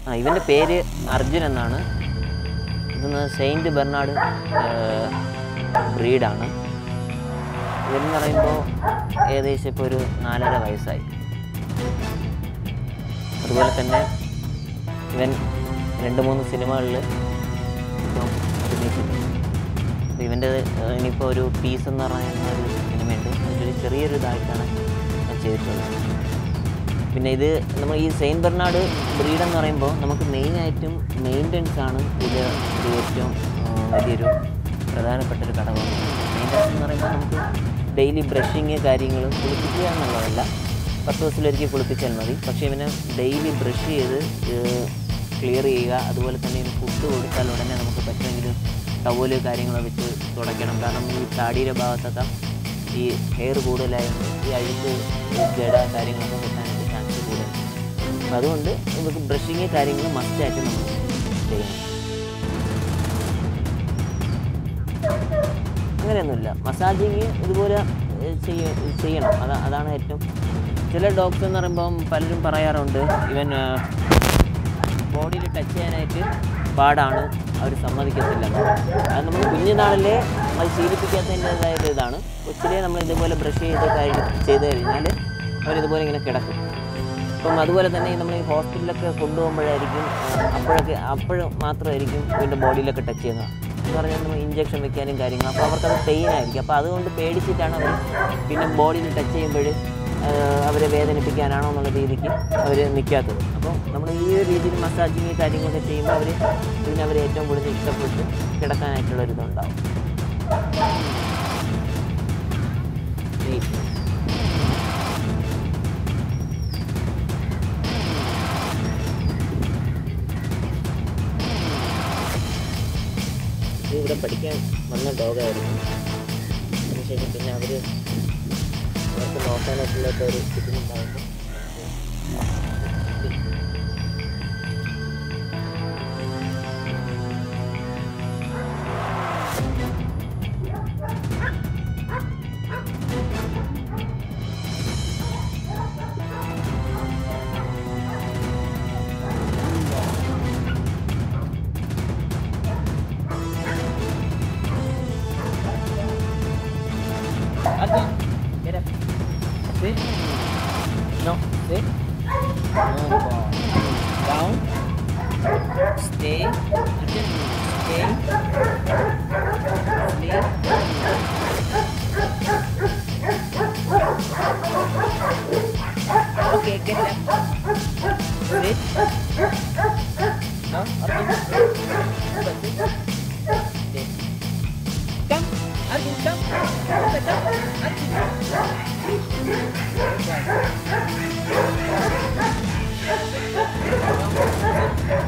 ആ ഇവൻ്റെ പേര് അർജുൻ എന്നാണ് ഇതൊന്ന് സെയിൻറ്റ് ബെർണാഡ് ബ്രീഡാണ് ഇവരെന്ന് പറയുമ്പോൾ ഏകദേശം ഇപ്പോൾ ഒരു നാലര വയസ്സായി അതുപോലെ തന്നെ ഇവൻ രണ്ട് മൂന്ന് സിനിമകളിൽ ഇപ്പം അഭിനയിച്ചിട്ടുണ്ട് അപ്പോൾ ഇവൻ്റെ ഇനിയിപ്പോൾ ഒരു പീസ് എന്ന് പറയുന്ന ഒരു സിനിമയുണ്ട് അതിലൊരു ചെറിയൊരു ഇതായിട്ടാണ് ഞാൻ ചെയ്തിട്ടുള്ളത് പിന്നെ ഇത് നമ്മൾ ഈ സെയിൻറ്റ് ബെർണാഡ് ബ്രീഡ് എന്ന് പറയുമ്പോൾ നമുക്ക് മെയിനായിട്ടും മെയിൻ്റനൻസ് ആണ് ഇത് ഒരു ഏറ്റവും ആ, വലിയൊരു പ്രധാനപ്പെട്ട ഒരു ഘടകമാണ് മെയിൻ്റനൻസ് എന്ന് പറയുമ്പോൾ നമുക്ക് ഡെയിലി ബ്രഷിങ് കാര്യങ്ങൾ കുളിപ്പിക്കുക എന്നുള്ളതല്ല പത്ത് ദിവസത്തിലൊരിക്കൽ കുളിപ്പിച്ചാൽ മതി പക്ഷേ ഇവനെ ഡെയിലി ബ്രഷ് ചെയ്ത് ക്ലിയർ ചെയ്യുക അതുപോലെ തന്നെ ഇവന് ഫുഡ് കൊടുത്താൽ ഉടനെ നമുക്ക് പറ്റുമെങ്കിൽ ടവല് കാര്യങ്ങളോ വെച്ച് തുടയ്ക്കണം കാരണം ഈ താടിയുടെ ഭാഗത്തൊക്കെ ഈ ഹെയർ കൂടുതലായതുകൊണ്ട് ഈ അഴുക്ക് ഈ ജട കാര്യങ്ങളൊക്കെ വെക്കാനായിട്ട് ചാൻസ് കൂടുതൽ അപ്പം അതുകൊണ്ട് നമുക്ക് ബ്രഷിങ് കാര്യങ്ങൾ മസ്റ്റായിട്ട് നമ്മൾ ചെയ്യണം അങ്ങനെയൊന്നുമില്ല മസാജിങ് ഇതുപോലെ ഏഹ്, ചെയ്യ ചെയ്യണം അതാ അതാണ് ഏറ്റവും ചില ഡോക്ടർ എന്ന് പറയുമ്പം പലരും പറയാറുണ്ട് ഇവൻ ബോഡിയിൽ ടച്ച് ചെയ്യാനായിട്ട് പാടാണ് അവർ സമ്മതിക്കത്തില്ല അത് നമ്മൾ കുഞ്ഞുനാളിലെ അത് ശീലിപ്പിക്കാത്തതിൻ്റെതായ ഒരു ഇതാണ് കൊച്ചിലെ നമ്മൾ ഇതുപോലെ ബ്രഷ് ചെയ്ത് കഴിഞ്ഞ് ചെയ്ത് കഴിഞ്ഞാൽ അവരിതുപോലെ ഇങ്ങനെ കിടക്കും അപ്പം അതുപോലെ തന്നെ നമ്മൾ ഈ ഹോസ്പിറ്റലിലൊക്കെ കൊണ്ടുപോകുമ്പോഴായിരിക്കും ആ, അപ്പോഴൊക്കെ അപ്പോഴും മാത്രമായിരിക്കും ഇതിൻ്റെ ബോഡിയിലൊക്കെ ടച്ച് ചെയ്യുന്നത് എന്ന് പറഞ്ഞാൽ നമ്മൾ ഇഞ്ചക്ഷൻ വെക്കാനും കാര്യങ്ങൾ അപ്പോൾ അവർക്കത് പെയിൻ ആയിരിക്കും അപ്പോൾ അതുകൊണ്ട് പേടിച്ചിട്ടാണ് അവർ പിന്നെ ബോഡിയിൽ ടച്ച് ചെയ്യുമ്പോൾ അവരെ വേദനിപ്പിക്കാനാണോ എന്നുള്ള രീതിക്ക് അവർ നിൽക്കാത്തത് അപ്പോൾ നമ്മൾ ഈ ഒരു രീതിയിൽ മസാജിങ് കാര്യങ്ങളൊക്കെ ചെയ്യുമ്പോൾ അവർ പിന്നെ അവർ ഏറ്റവും കൂടുതൽ ഇഷ്ടപ്പെട്ട് കിടക്കാനായിട്ടുള്ളൊരിതുണ്ടാവും ഈ ഇത് ഇവിടെ പഠിക്കാൻ വന്ന ഡോഗായിരുന്നു അതിനുശേഷം പിന്നെ അവർ അവർക്ക് നോക്കാനായിട്ടുള്ളൊക്കെ ഒരു ബുദ്ധിമുട്ടാകുമ്പോൾ Arjun, get up. Sit. No, sit. Good boy. Down. Stay. Arjun, stay. Sleep. Okay, get up. Sit. No, Arjun. Sit. Sit. Come, Arjun, come. Come, come. Arjun. Right.